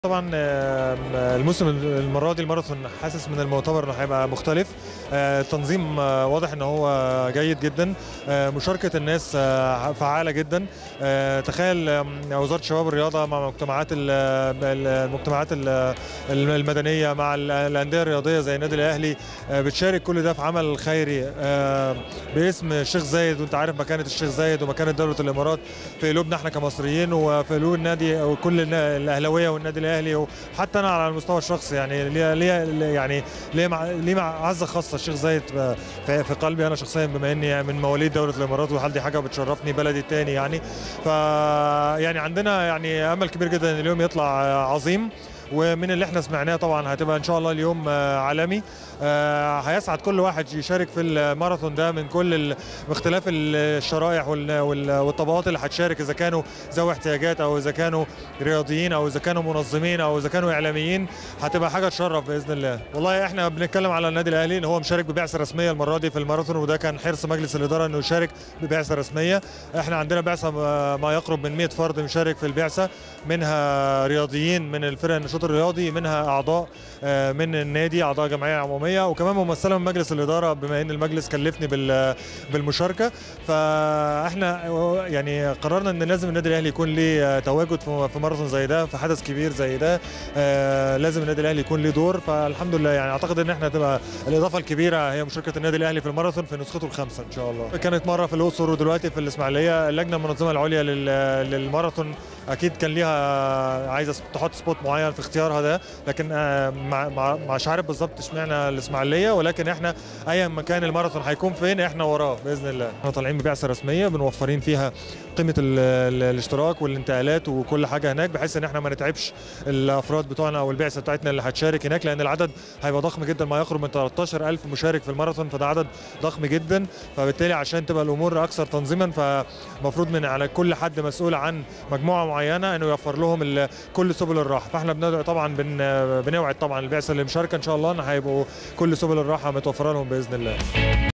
طبعا آه، الموسم المره دي الماراثون حاسس من المؤتمر انه هيبقى مختلف آه، التنظيم آه، واضح ان هو جيد جدا آه، مشاركه الناس آه، فعاله جدا آه، تخيل آم، وزاره الشباب والرياضه مع مجتمعات ال- ال- المجتمعات ال- المدنيه مع ال- الانديه الرياضيه زي النادي الاهلي آه، بتشارك كل ده في عمل خيري آه، باسم الشيخ زايد وانت عارف مكانه الشيخ زايد ومكانه دوله الامارات في قلوبنا احنا كمصريين وفي قلوب النادي وكل النا- الاهلاويه والنادي الاهلي وحتى انا على المستوى الشخصي يعني ليه ليه يعني ليه مع ليه مع عزه خاصه الشيخ زايد في, في قلبي انا شخصيا بما اني من مواليد دوله الامارات وهل دي حاجه بتشرفني بلدي الثاني يعني ف يعني عندنا يعني امل كبير جدا ان اليوم يطلع عظيم ومن اللي احنا سمعناه طبعا هتبقى ان شاء الله اليوم آه، عالمي آه، هيسعد كل واحد يشارك في الماراثون ده من كل ال- باختلاف الشرائح وال- وال- والطبقات اللي هتشارك اذا كانوا ذوي احتياجات او اذا كانوا رياضيين او اذا كانوا منظمين او اذا كانوا اعلاميين هتبقى حاجه تشرف باذن الله والله احنا بنتكلم على النادي الاهلي ان هو مشارك ببعثه رسميه المره دي في الماراثون وده كان حرص مجلس الاداره انه يشارك ببعثه رسميه احنا عندنا بعثه ما- ما يقرب من 100 فرد مشارك في البعثه منها رياضيين من الفرق النشاط الرياضي منها اعضاء آه، من النادي اعضاء جمعيه عموميه وكمان ممثله من مجلس الاداره بما ان المجلس كلفني بال- بالمشاركه فاحنا يعني قررنا ان لازم النادي الاهلي يكون ليه تواجد في في ماراثون زي ده في حدث كبير زي ده آه، لازم النادي الاهلي يكون ليه دور فالحمد لله يعني اعتقد ان احنا هتبقى الاضافه الكبيره هي مشاركه النادي الاهلي في الماراثون في نسخته الخامسه ان شاء الله كانت مره في الاقصر ودلوقتي في الاسماعيليه اللجنه المنظمه العليا لل- للماراثون اكيد كان ليها عايزه تحط سبوت معين في اختيارها ده لكن آه، مع مع- مش عارف بالظبط اشمعنى الاسماعيليه ولكن احنا ايا ما كان الماراثون هيكون فين احنا وراه باذن الله احنا طالعين ببعثه رسميه بنوفرين فيها قيمه ال- ال- الاشتراك والانتقالات وكل حاجه هناك بحيث ان احنا ما نتعبش الافراد بتوعنا او البعثه بتاعتنا اللي هتشارك هناك لان العدد هيبقى ضخم جدا ما يقرب من 13000 مشارك في الماراثون فده عدد ضخم جدا فبالتالي عشان تبقى الامور اكثر تنظيما فمفروض من على كل حد مسؤول عن مجموعه معينه انه يوفر لهم ال- كل سبل الراحه فاحنا بندعو طبعا بن بنوعد طبعا البعثه اللي مشاركه ان شاء الله ان هيبقوا كل سبل الراحه متوفره لهم باذن الله